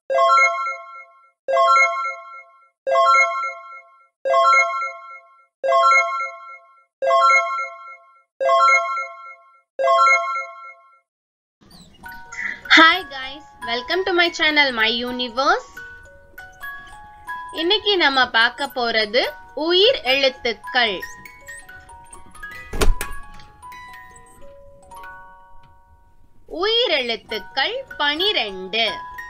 hi guys welcome to my channel my universe இன்னைக்கு நம்ம பார்க்க போறது உயிர் எழுத்துக்கள் உயிர் எழுத்துக்கள் பனிரெண்டு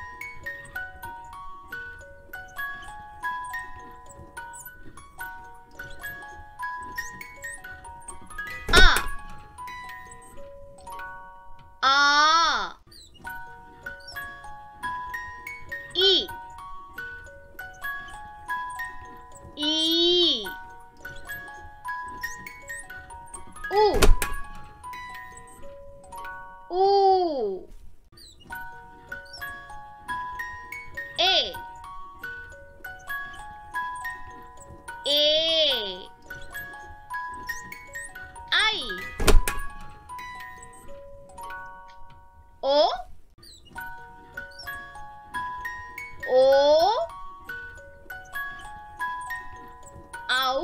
ஆ ஆ இ ஈ உ ஊ ஏ ஏ ஐ ஓ ஓ ஔ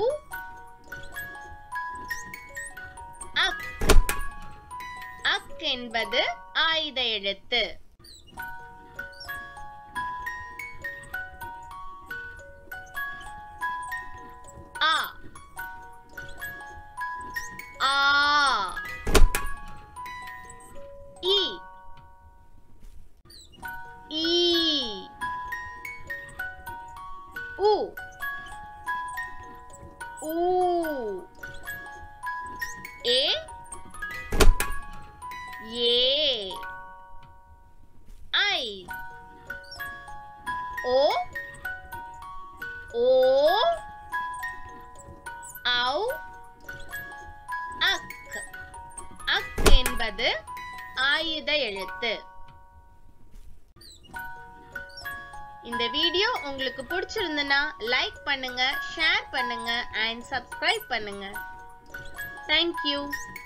அக் அக் என்பது ஆயுத எழுத்து ஆ ஆ இ ஈ உ ஊ ஏ ஏ ஐ ஓ ஓ ஔ அக் அக் என்பது ஆயுத எழுத்து இந்த வீடியோ உங்களுக்கு பிடிச்சிருந்தனா லைக் பண்ணுங்க ஷேர் பண்ணுங்க அண்ட் சப்ஸ்கிரைப் பண்ணுங்க தேங்க்யூ